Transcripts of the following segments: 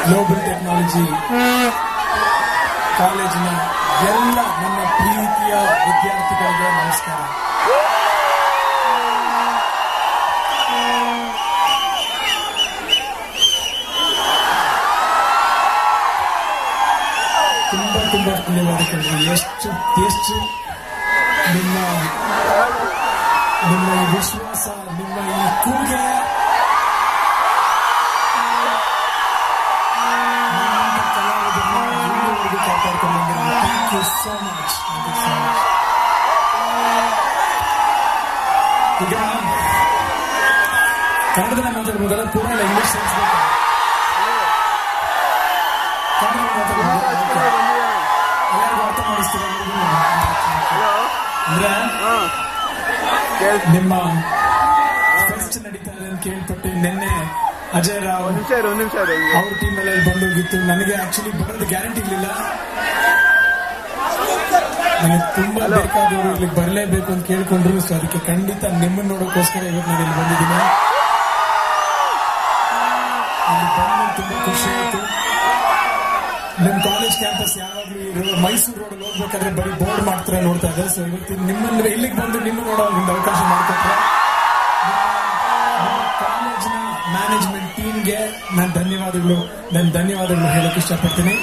Global technology ಕಾಲೇಜಿನ ಎಲ್ಲ ನನ್ನ ಪ್ರೀತಿಯ ವಿದ್ಯಾರ್ಥಿಗಳಿಗೆ ನಮಸ್ಕಾರ ತುಂಬಾ ತುಂಬಾ ಧನ್ಯವಾದಗಳು ಎಷ್ಟು ಎಷ್ಟು ನಿಮ್ಮ ನಿಮ್ಮ ಈ ವಿಶ್ವಾಸ ನಿಮ್ಮ ಈ ಕೂಗೆ ನಿಮ್ಮಂಥ ಕಲಾವಿದರನ್ನ ಇಲ್ಲಿವರೆಗೂ ಕಾಪಾಡ್ಕೊಂಡು ಬಂದಿರೋ thank you so much thank you so much ಈಗ ಕನ್ನಡದಲ್ಲಿ ಮಾತಾಡ್ಬೋದಲ್ಲ ಪೂರ ಎಲ್ಲ ಇಂಗ್ಲಿಷ್ ಸೇರಿಸ್ಬೇಕು ಕನ್ನಡ ಮಾತಾಡ್ಬೋದು ಎಲ್ಲರಿಗೂ ಅರ್ಥ ಮಾಡಿಸ್ತೀರಾ ಅಂದ್ರೆ ನಿಮ್ಮ ಫೆಸ್ಟ್ ನಡೀತಾ ಇದೆ ಅಂತ ಕೇಳ್ಪಟ್ಟು ನಿನ್ನೆ ಅಜಯ್ ರಾವ್ ಒಂದ್ ನಿಮಿಷ ಇರು ಒಂದ್ ನಿಮಿಷ ಇರು ಅವ್ರ ಟೀಮ್ ಅಲ್ಲಿ ಬಂದೋಗಿತ್ತು ನನಗೆ ಆಕ್ಚುಲಿ ಬರೋದು ಗ್ಯಾರಂಟಿ ಇರಲಿಲ್ಲ ನನಗೆ ತುಂಬಾ ಬೇಕಾದವರು ಇಲ್ಲಿ ಬರಲೇಬೇಕು ಅಂತ ಕೇಳ್ಕೊಂಡ್ರು ಸೊ ಅದಕ್ಕೆ ಖಂಡಿತ ನಿಮ್ಮನ್ನ ನೋಡೋಕ್ಕೋಸ್ಕರ ಇವತ್ತು ನಾನು ಇಲ್ಲಿ ಬಂದಿದ್ದೀನಿ ಇಲ್ಲಿ ಬಂದು ತುಂಬಾ ಖುಷಿ ಆಯ್ತು ನಿಮ್ ಕಾಲೇಜ್ ಕ್ಯಾಂಪಸ್ ಯಾವಾಗ್ಲೂ ಇರೋ ಮೈಸೂರು ರೋಡ್ ಹೋಗ್ಬೇಕಾದ್ರೆ ಬರೀ ಬೋರ್ಡ್ ಮಾಡ್ತಾರೆ ನೋಡ್ತಾ ಇದೆ ಸೊ ಇವತ್ತು ನಿಮ್ಮನ್ನ ಇಲ್ಲಿಗೆ ಬಂದು ನಿಮ್ಮ ನೋಡೋ ಒಂದು ಅವಕಾಶ ಮಾಡಿಕೊಟ್ರೆ ಕಾಲೇಜಿನ ಮ್ಯಾನೇಜ್ಮೆಂಟ್ ಟೀಮ್ಗೆ ನಾನು ಧನ್ಯವಾದಗಳು ನಾನು ಧನ್ಯವಾದಗಳು ಹೇಳಕ್ ಇಷ್ಟಪಡ್ತೀನಿ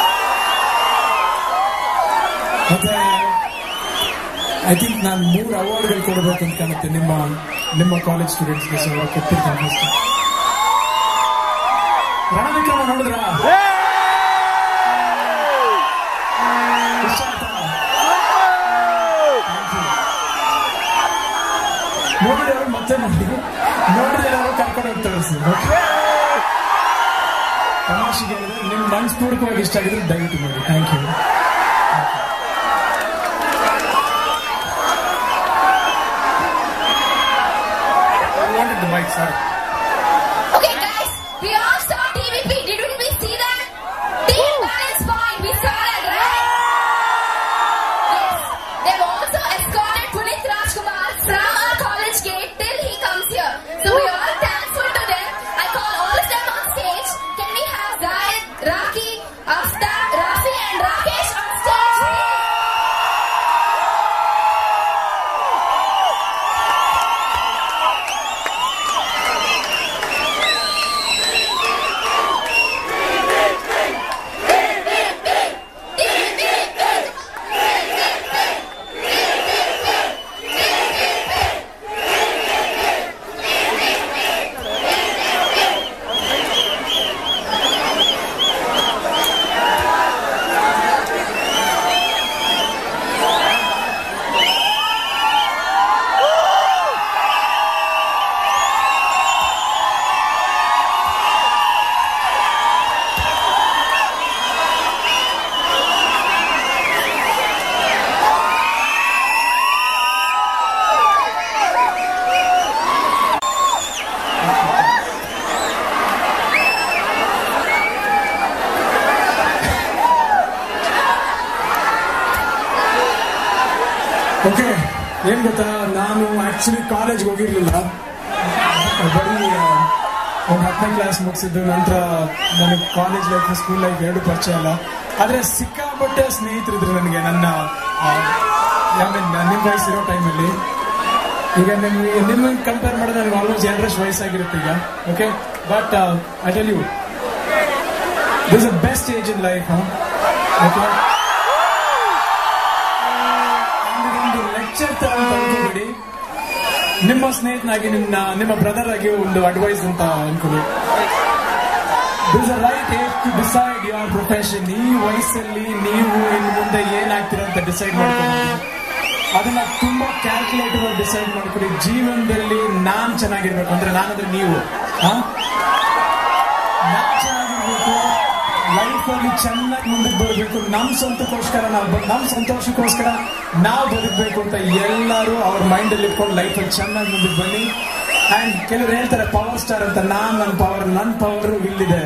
ಮತ್ತೆ ಐ ಥಿಂಕ್ ನಾನು ಮೂರು ಅವಾರ್ಡ್ಗಳು ಕೊಡಬೇಕು ಅಂತ ಕಾಣುತ್ತೆ ನಿಮ್ಮ ನಿಮ್ಮ ಕಾಲೇಜ್ ಸ್ಟೂಡೆಂಟ್ಸ್ಗೆ ಸೊ ಅವ್ರು ಕೊಟ್ಟಿರ್ತೀನಿ ಅಷ್ಟೇ ರಣವಿಕ್ರಮ ನೋಡಿದ್ರ ಇಷ್ಟ ಆಯ್ತಾ Thank you. ನೋಡಿದವರು ಮತ್ತೆ ನೋಡಿ ನೋಡಿದವರು ಕರ್ಕೊಂಡು ಹೋಗ್ತಾರೆ ಸರ್ ತಮಾಷೆಗೆ ಹೇಳಿದ್ರೆ ನಿಮ್ ಮನಸ್ಪೂರ್ವಕವಾಗಿ ಇಷ್ಟ ಆಗಿದ್ರೆ ದಯವಿಟ್ಟು ನೋಡಿ thank you wanted the mic, sorry. Okay, guys, we all saw TVP. Didn't we see that? Team balance point. We saw that, right? Yes. They've also escorted Punit Rajkumar from our college gate till he comes here. So we are all thankful to them. I call all of them on stage. Can we have Zahid, Raki, Aftab, Rafi, and Rakesh on stage? Okay ಏನ್ ಗೊತ್ತಾ ನಾನು actually ಕಾಲೇಜ್ಗೆ ಹೋಗಿರ್ಲಿಲ್ಲ ಬರೀ ಆ, ಒಂದು ಹತ್ತನೇ class ಮುಗಿಸಿದ್ದು ನಂತರ ನನಗೆ ಕಾಲೇಜ್ ಲೈಫ್ ಸ್ಕೂಲ್ ಲೈಫ್ ಎರಡು ಪರಿಚಯ ಇಲ್ಲ ಆದ್ರೆ ಸಿಕ್ಕಾಪಟ್ಟೆ ಸ್ನೇಹಿತರಿದ್ರು ನನಗೆ ನನ್ನ ನಿಮ್ಮ ವಯಸ್ಸಿರೋ ಟೈಮಲ್ಲಿ ಈಗ ನಿಮ್ಗೆ ನಿಮ್ಮನ್ನ ಕಂಪೇರ್ ಮಾಡಿದ್ರೆ ನನಗೆ ಆಲ್ಮೋಸ್ಟ್ ಜನರಸ್ ವಯಸ್ಸಾಗಿರುತ್ತೆ ಈಗ okay but I tell you this a best age in life okay ಒಂದು ಲೆಕ್ಚರ್ ತರ ಅಂತ ಅನ್ಕೋಬೇಡಿ ನಿಮ್ಮ ಸ್ನೇಹಿತನಾಗಿ ನಿಮ್ಮ ನಿಮ್ಮ ಬ್ರದರ್ ಆಗಿ ಒಂದು ಅಡ್ವೈಸ್ ಅಂತ ಅನ್ಕೊಳ್ಳಿ this a right age to decide your profession ಈ ವಯಸ್ಸಲ್ಲಿ ನೀವು ಇನ್ನು ಮುಂದೆ ಏನಾಗ್ತೀರಾ ಅಂತ ಡಿಸೈಡ್ ಮಾಡ್ಕೊಳ್ಳಿ ಅದನ್ನ ತುಂಬಾ ಕ್ಯಾಲ್ಕುಲೇಟಿವ್ ಆಗಿ ಡಿಸೈಡ್ ಮಾಡ್ಕೊಳ್ಳಿ ಜೀವನದಲ್ಲಿ ನಾನ್ ಚೆನ್ನಾಗಿರ್ಬೇಕು ಅಂದ್ರೆ ನಾನಂದ್ರೆ ನೀವು ಹಾ ನಾನ್ ಚೆನ್ನಾಗಿರ್ಬೇಕು ಲೈಫ್ ಅಲ್ಲಿ ಚೆನ್ನಾಗಿ ಮುಂದಕ್ಕೆ ಬರಬೇಕು ನಮ್ ಸ್ವಂತಕ್ಕೋಸ್ಕರ ನಾವು ಬ- ನಮ್ ಸಂತೋಷಕ್ಕೋಸ್ಕರ ನಾವು ಬದುಕಬೇಕು ಅಂತ ಎಲ್ಲರೂ ಅವ್ರ ಮೈಂಡ್ ಅಲ್ಲಿ ಇಟ್ಕೊಂಡು ಲೈಫ್ ಅಲ್ಲಿ ಚೆನ್ನಾಗಿ ಮುಂದಕ್ಕೆ ಬನ್ನಿ ಅಂಡ್ ಕೆಲವರು ಹೇಳ್ತಾರೆ ಪವರ್ ಸ್ಟಾರ್ ಅಂತ ನಾನ್ ನನ್ನ ಪವರ್ ನನ್ನ ಪವರ್ ಇಲ್ಲಿದೆ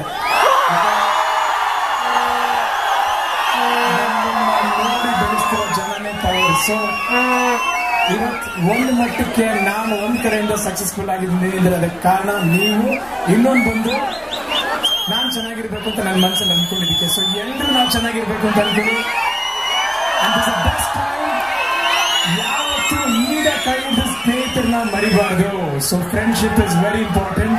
ನಮ್ಮನ್ನ ನೋಡಿ ಬೆಳೆಸ್ತಿರೋ ಜನನೇ ಪವರ್ ಸೊ ಇವತ್ತು ಒಂದು ಮಟ್ಟಕ್ಕೆ ನಾನು ಒಂದ್ ಕಡೆಯಿಂದ ಸಕ್ಸಸ್ಫುಲ್ ಆಗಿದ್ದೀನಿ ಅಂದ್ರೆ ಅದಕ್ಕೆ ಕಾರಣ ನೀವು ಇನ್ನೊಂದು ಬಂದು ನಾನ್ ಚೆನ್ನಾಗಿರ್ಬೇಕು ಅಂತ ನನ್ನ ಮನಸ್ಸಲ್ಲಿ ಅನ್ಕೊಂಡಿದ್ದಕ್ಕೆ ಸೊ ಎಲ್ಲರೂ ನಾವು ಚೆನ್ನಾಗಿರ್ಬೇಕು ಅಂತ ಅನ್ಕೊಳ್ಳಿ ಬೆಸ್ಟ್ ಟೈಮ್ ಯಾವತ್ತೂ ಈಗ ಕೈಯಿಂದ ಸ್ನೇಹಿತರನ್ನ ಮರಿಬಾರ್ದು so friendship is very important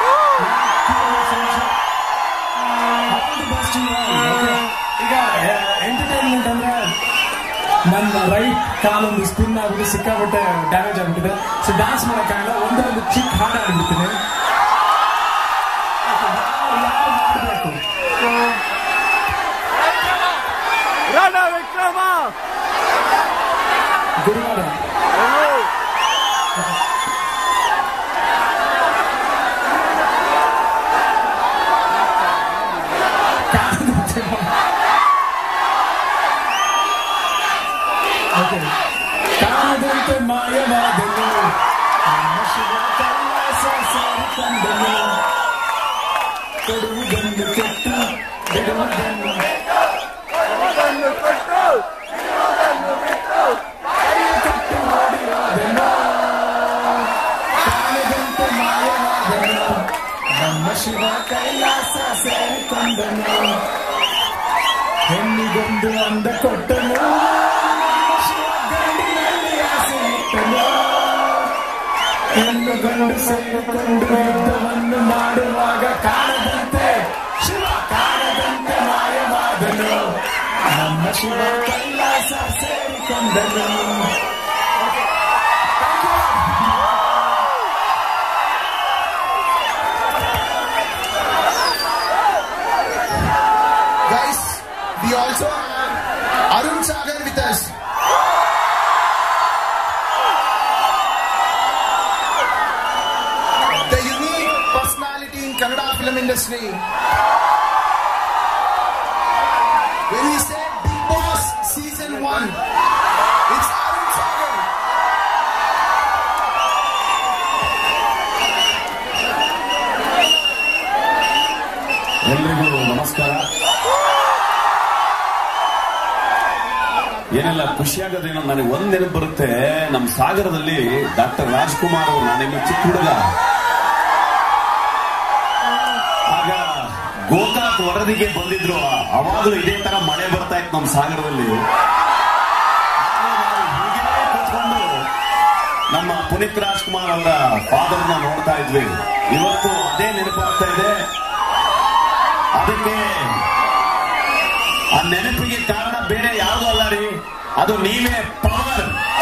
ಈಗ ಎಂಟರ್ಟೈನ್ಮೆಂಟ್ ಅಂದ್ರೆ ನನ್ನ ರೈಟ್ ಕಾಲೊಂದು ಸ್ಪಿನ್ ಆಗ್ಬಿಟ್ಟು ಸಿಕ್ಕಾಬಿಟ್ಟೆ ಡ್ಯಾಮೇಜ್ ಆಗ್ಬಿಟ್ಟಿದೆ ಸೊ ಡ್ಯಾನ್ಸ್ ಮಾಡೋಕ್ಕಾಗಲ್ಲ ಒಂದೇ ಒಂದು ಚಿಕ್ಕ ಹಾಡು ಆಡ್ಬಿಡ್ತೀನಿ ಮಾಡಬೇಕು ರಣ ವಿಕ್ರಮ ಗುರುವಾರ ಓಕೆ ಕಾದಂತೆ ಮಾಯವಾದನು ನಮ್ಮ ಶಿವ ಕೈಲಾಸ ಸೇರಿಕೊಂಡನು ಕೊಡುವುದನ್ನು ಕೆಟ್ಟು ಬಿಡುವುದನ್ನು ಅದನ್ನು ಕೊಟ್ಟು ಕಟ್ಟು ಮಾಡಿರುವುದನ್ನು ಕಾಣದಂತೆ ಮಾಯವಾದನು ನಮ್ಮ ಶಿವ ಕೈಲಾಸ ಸೇರಿಕೊಂಡನು ಹೆಣ್ಣಿಗೊಂದು ಅಂದ ಕೊಟ್ಟನು ನಮ್ಮ ಶಿವ ಗಂಡಿನಲ್ಲಿ ಆಸೆ ಇಟ್ಟನು ಹೆಣ್ಣು ಗಂಡು ಸೇರಿಕೊಂಡು ಯುದ್ಧವನ್ನು ಮಾಡುವಾಗ ಕಾಣದಂತೆ ಶಿವ ಕಾಣದಂತೆ ಮಾಯವಾದನು ನಮ್ಮ Shiva Kailasa ಸೇರಿಕೊಂಡನು Guys, we also have Arun Sagar with us. The unique personality in Kannada film industry. When we say Big Boss Season 1, it's Arun Sagar. ಎಲ್ರಿಗೂ ನಮಸ್ಕಾರ ಏನೆಲ್ಲ ಖುಷಿಯಾಗೋದೇನೋ ನನಗೆ ಒಂದ್ ನೆನಪು ಬರುತ್ತೆ ನಮ್ಮ ಸಾಗರದಲ್ಲಿ ಡಾಕ್ಟರ್ ರಾಜ್ಕುಮಾರ್ ಅವರು ನಾನಿನ್ನು ಚಿಕ್ಕ ಹುಡುಗ ಆಗ ಗೋಕಾಕ್ ವರದಿಗೆ ಬಂದಿದ್ರು ಅವಾಗಲೂ ಇದೇ ತರ ಮಳೆ ಬರ್ತಾ ಇತ್ತು ನಮ್ಮ ಸಾಗರದಲ್ಲಿ ಹೀಗೇ ಕೂತ್ಕೊಂಡು ನಮ್ಮ ಪುನೀತ್ ರಾಜ್ಕುಮಾರ್ ಅವರ ಫಾದರ್ನ ನೋಡ್ತಾ ಇದ್ವಿ ಇವತ್ತು ಅದೇ ನೆನಪಾಗ್ತಾ ಇದೆ ಅದಕ್ಕೆ ಆ ನೆನಪಿಗೆ ಕಾರಣ ಬೇರೆ ಯಾವುದು ಅಲ್ಲ ರೀ ಅದು ನೀವೇ ಪವರ್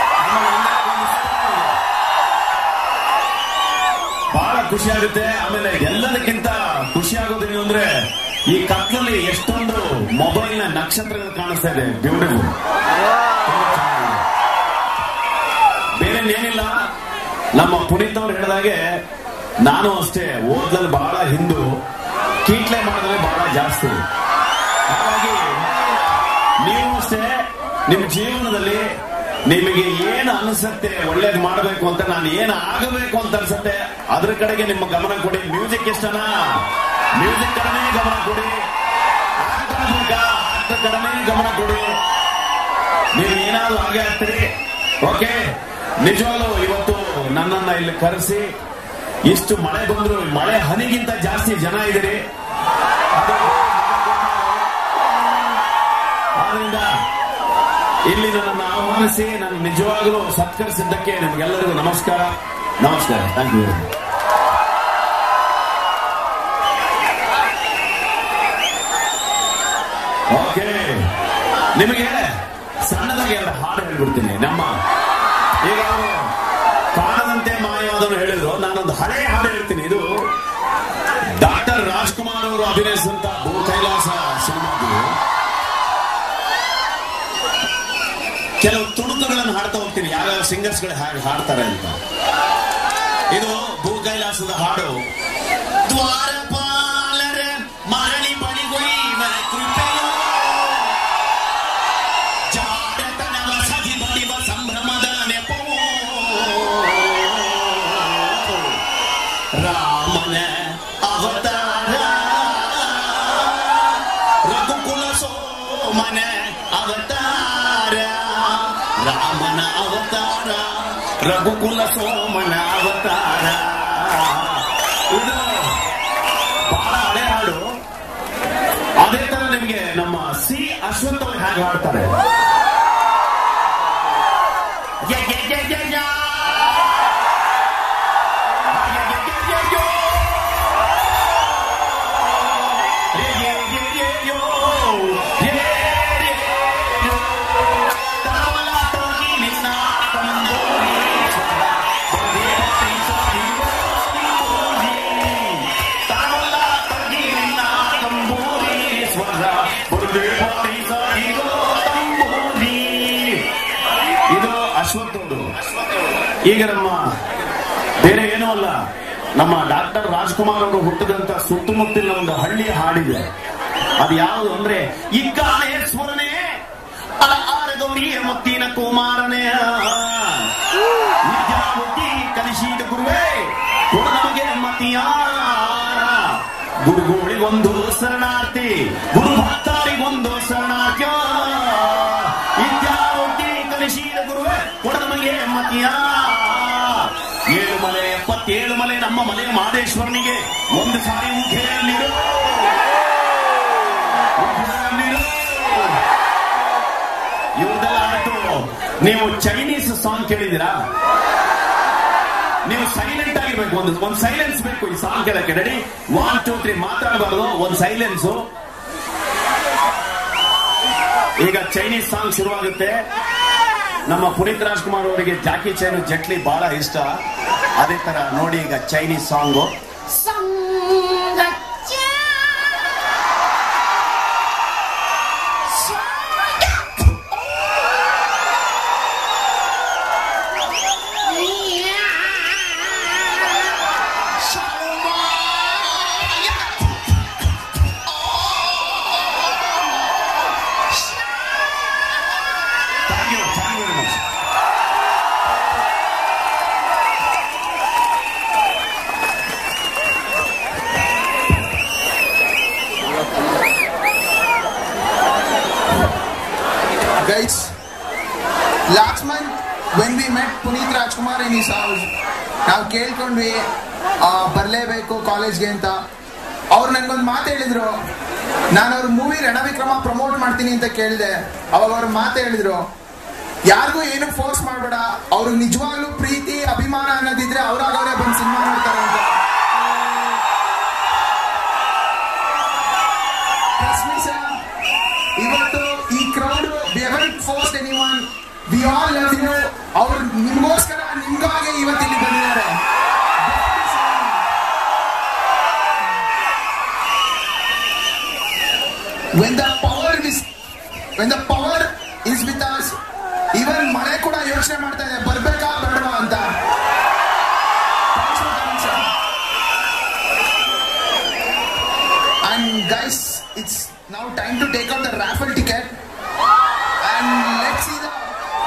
ಬಹಳ ಖುಷಿ ಆಗುತ್ತೆ ಆಮೇಲೆ ಎಲ್ಲದಕ್ಕಿಂತ ಖುಷಿ ಆಗೋದೇನು ಅಂದ್ರೆ ಈ ಕತ್ಲಲ್ಲಿ ಎಷ್ಟೊಂದು ಮೊಬೈಲ್ ನ ನಕ್ಷತ್ರಗಳು ಕಾಣಿಸ್ತಾ ಇದೆ ಬ್ಯೂಟಿಫುಲ್ ಬೇರೆ ಏನಿಲ್ಲ ನಮ್ಮ ಪುನೀತ್ ಅವ್ರು ಹೇಳಿದಾಗೆ ನಾನು ಅಷ್ಟೇ ಓದ್ಲಲ್ಲಿ ಬಹಳ ಹಿಂದು ಕೀಟ್ಲೆ ಮಾಡೋದ್ರಲ್ಲಿ ಬಹಳ ಜಾಸ್ತಿ ಹಾಗಾಗಿ ನೀವು ಅಷ್ಟೇ ನಿಮ್ಮ ಜೀವನದಲ್ಲಿ ನಿಮಗೆ ಏನು ಅನಿಸುತ್ತೆ ಒಳ್ಳೇದು ಮಾಡಬೇಕು ಅಂತ ನಾನು ಏನು ಆಗಬೇಕು ಅಂತ ಅನ್ಸುತ್ತೆ ಅದ್ರ ಕಡೆಗೆ ನಿಮ್ಮ ಗಮನ ಕೊಡಿ ಮ್ಯೂಸಿಕ್ ಇಷ್ಟನಾ ಮ್ಯೂಸಿಕ್ ಕಡೆನೇ ಗಮನ ಕೊಡಿ ಆಟ ಬೇಕಾ ಆಟ ಕಡೆನೇ ಗಮನ ಕೊಡಿ ನೀವು ಏನಾದ್ರು ಹಾಗೆ ಆಗ್ತೀರಿ ಓಕೆ ನಿಜವಾಗ್ಲೂ ಇವತ್ತು ನನ್ನನ್ನ ಇಲ್ಲಿ ಕರೆಸಿ ಇಷ್ಟು ಮಳೆ ಬಂದ್ರು ಮಳೆ ಹನಿಗಿಂತ ಜಾಸ್ತಿ ಜನ ಇದ್ದೀರಿ ಅದು ಆದ್ರಿಂದ ಇಲ್ಲಿ ನನ್ನನ್ನು ಆಹ್ವಾನಿಸಿ ನಾನು ನಿಜವಾಗಲೂ ಸತ್ಕರಿಸಿದ್ದಕ್ಕೆ ನಿಮ್ಗೆಲ್ಲರಿಗೂ ನಮಸ್ಕಾರ ನಮಸ್ಕಾರ ಥ್ಯಾಂಕ್ ಯು ಓಕೆ ನಿಮಗೆ ಸಣ್ಣದಾಗಿ ಎರಡು ಹಾಡು ಹೇಳ್ಬಿಡ್ತೀನಿ ನಮ್ಮ ಈಗ ಅವರು ಕಾಣದಂತೆ ಮಾಯವಾದನು ಹೇಳಿದ್ರು ನಾನೊಂದು ಹಳೆ ಹಾಡು ಹೇಳ್ತೀನಿ ಇದು ಡಾಕ್ಟರ್ ರಾಜ್ಕುಮಾರ್ ಅವರು ಅಭಿನಯಿಸಿದಂತ ಭೂ ಕೈಲಾಸ ಸಿನಿಮಾದು ಕೆಲವು ತುಣುಕುಗಳನ್ನು ಹಾಡ್ತಾ ಹೋಗ್ತೀನಿ ಯಾವ್ಯಾವ ಸಿಂಗರ್ಸ್ ಗಳು ಹಾಗೆ ಹಾಡ್ತಾರೆ ಅಂತ ಇದು ಭೂ ಕೈಲಾಸದ ಹಾಡು ದ್ವಾರಪಾಲರ ಮರಳಿ ಬಳಿಗೊಯ್ಯುವ ಕೃಪೆಯೋ ಜಾಡತನವ ಸದಿ ಬಡಿವ ಸಂಭ್ರಮದ ನೆಪವೋ ರಾಮನ ಅವತಾರ ರಘುಕುಲ ಸೋಮನ ಅವತಾರ ರಾಮನ ಅವತಾರ ರಘುಕುಲ ಸೋಮನ ಅವತಾರ ಇದು ಬಹಳ ಹಳೆ ಹಾಡು ಚೆನ್ನಾಗಿ ಆಡ್ತಾರೆ ಯ, ಯ, ಯ, ಯ, ಯ. ಯ, ಯ, ಯ, ಯ, ಯೋ. ಯ, ಯ, ಯ, ಯ, ಯೋ. ಯ, ಯ, ಯೋ. ತರವಲ ತೋಗಿ ನಿನ್ನ ತಂದೂರಿ. ತರವಲ ತೋಗಿ ನಿನ್ನ ತಂಬೂರಿ ಸ್ವರ. ಬುರುದೇವ ನೀಸ ಇರೋ ತಂಬೂರಿ. ಇದು ಅಶ್ವತ್ಥದ್ದು ಈಗ ನಮ್ಮ ಬೇರೆ ಏನೂ ಅಲ್ಲ ನಮ್ಮ ಡಾಕ್ಟರ್ ರಾಜ್ಕುಮಾರ್ ಅವರು ಹುಟ್ಟಿದಂತ ಸುತ್ತಮುತ್ತಲಿನ ಒಂದು ಹಳ್ಳಿಯ ಹಾಡಿದೆ ಅದು ಯಾವುದು ಅಂದ್ರೆ ಇಕ್ಕಾನೇಶ್ವರನೇ ಅಲ ಆರಗೌರಿಯ ಮುತ್ತಿನ ಕುಮಾರನೇ ವಿದ್ಯಾಬುದ್ಧಿ ಕಲಿಸಿದ ಗುರುವೇ ಕೊಡು ನಮಗೆ ಮತಿಯ ಗುರುಗಳಿಗೊಂದು ಶರಣಾರ್ಥಿ ಗುರು ಭಕ್ತರಿಗೊಂದು ಶರಣಾರ್ಥ್ಯ ವಿದ್ಯಾಬುದ್ಧಿ ಕಲಿಸಿದ ಗುರುವೇ ಕೊಡು ನಮಗೆ ಮತಿಯ ಏಳು ಮಲೆ ಎಪ್ಪತ್ತೇಳು ಮಲೆ ನಮ್ಮ ಮಲೆ ಮಹದೇಶ್ವರನಿಗೆ ಒಂದು ಸಾರಿ ಮುಖೇ ನೀಡು ಉಗ್ರ ನೀಡು. ಇವ್ರದೆಲ್ಲ ಆಯ್ತು ನೀವು ಚೈನೀಸ್ ಸಾಂಗ್ ಕೇಳಿದ್ದೀರಾ ನೀವು ಸೈಲೆಂಟ್ ಆಗಿರ್ಬೇಕು ಒಂದು ಒಂದು ಸೈಲೆನ್ಸ್ ಬೇಕು ಈ ಸಾಂಗ್ ಕೇಳಕ್ಕೆ ರೆಡಿ ಒನ್ ಟೂ ತ್ರೀ ಮಾತಾಡಬಾರ್ದು ಒಂದು ಸೈಲೆನ್ಸ್ ಈಗ ಚೈನೀಸ್ ಸಾಂಗ್ ಶುರುವಾಗುತ್ತೆ ನಮ್ಮ ಪುನೀತ್ ರಾಜ್ಕುಮಾರ್ ಅವರಿಗೆ ಜಾಕಿ ಚೈನು ಜಟ್ಲಿ ಬಹಳ ಇಷ್ಟ ಅದೇ ತರ ನೋಡಿ ಈಗ Chinese song thank you thank you very much Guys, last month when we met Puneet Rajkumar in his house, ನಾವು ಕೇಳ್ಕೊಂಡ್ವಿ ಆ, ಬರ್ಲೇಬೇಕು ಕಾಲೇಜ್ಗೆ ಅಂತ ಅವ್ರು ನನ್ಗೊಂದು ಮಾತು ಹೇಳಿದ್ರು ನಾನು ಅವ್ರ ಮೂವಿ ರಣವಿಕ್ರಮ ಪ್ರಮೋಟ್ ಮಾಡ್ತೀನಿ ಅಂತ ಕೇಳಿದೆ ಅವಾಗ ಅವ್ರ ಮಾತು ಹೇಳಿದ್ರು ಯಾರಿಗೂ ಏನು ಫೋರ್ಸ್ ಮಾಡಬೇಡ ಅವ್ರಿಗೆ ನಿಜವಾಗ್ಲೂ ಪ್ರೀತಿ ಅಭಿಮಾನ ಅನ್ನೋದಿದ್ರೆ ಅವ್ರಾಗ ಅವರೇ ಬಂದು ಸಿನಿಮಾ ನೋಡ್ತಾರೆ ಅಂತ Trust me, sir. ಇವತ್ತು ಈ crowd force anyone we all love you ಅವ್ರು ನಿಮ್ಗೋಸ್ಕರ ನಿಮ್ಗಾಗಿ ಇವತ್ತು ಇಲ್ಲಿ ಬಂದಿದ್ದಾರೆ when the power is when the power is with us even ಮಳೆ ಕೂಡ ಯೋಚನೆ ಮಾಡ್ತಾ ಇದೆ ಬರ್ಬೇಕಾ ಬೇಡವಾ ಅಂತ Thanks for coming, sir. And guys, it's now time to take out the raffle ticket. And let's see the.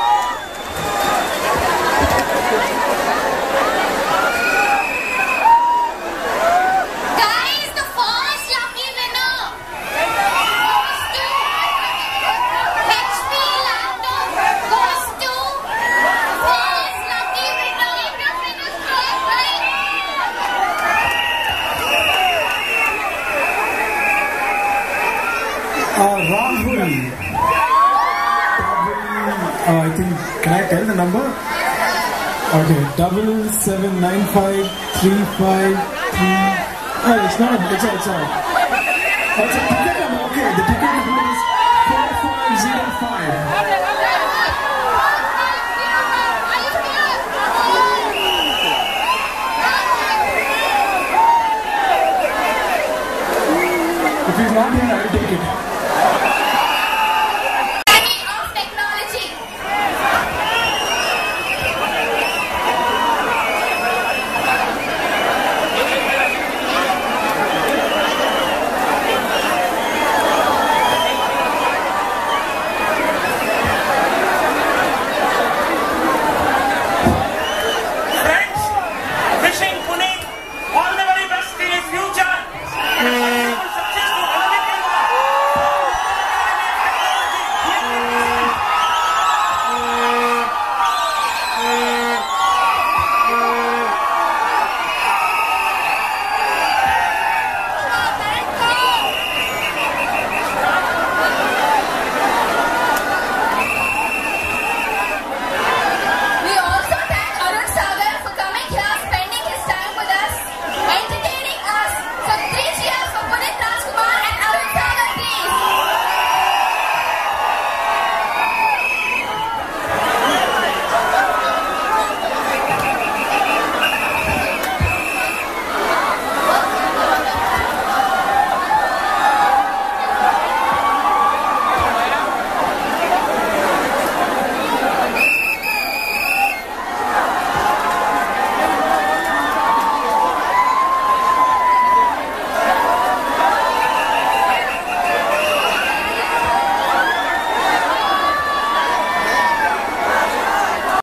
Guys, the first lucky winner goes to HP laptop goes to first lucky winner. Uh, Rahul. Uh, I think, can I tell the number? Okay, double seven nine five three five three. Oh, it's not. It's a, it's a. Oh, it's a ticket number. Okay, the ticket number is four five zero five. If he's not here, I'll take it.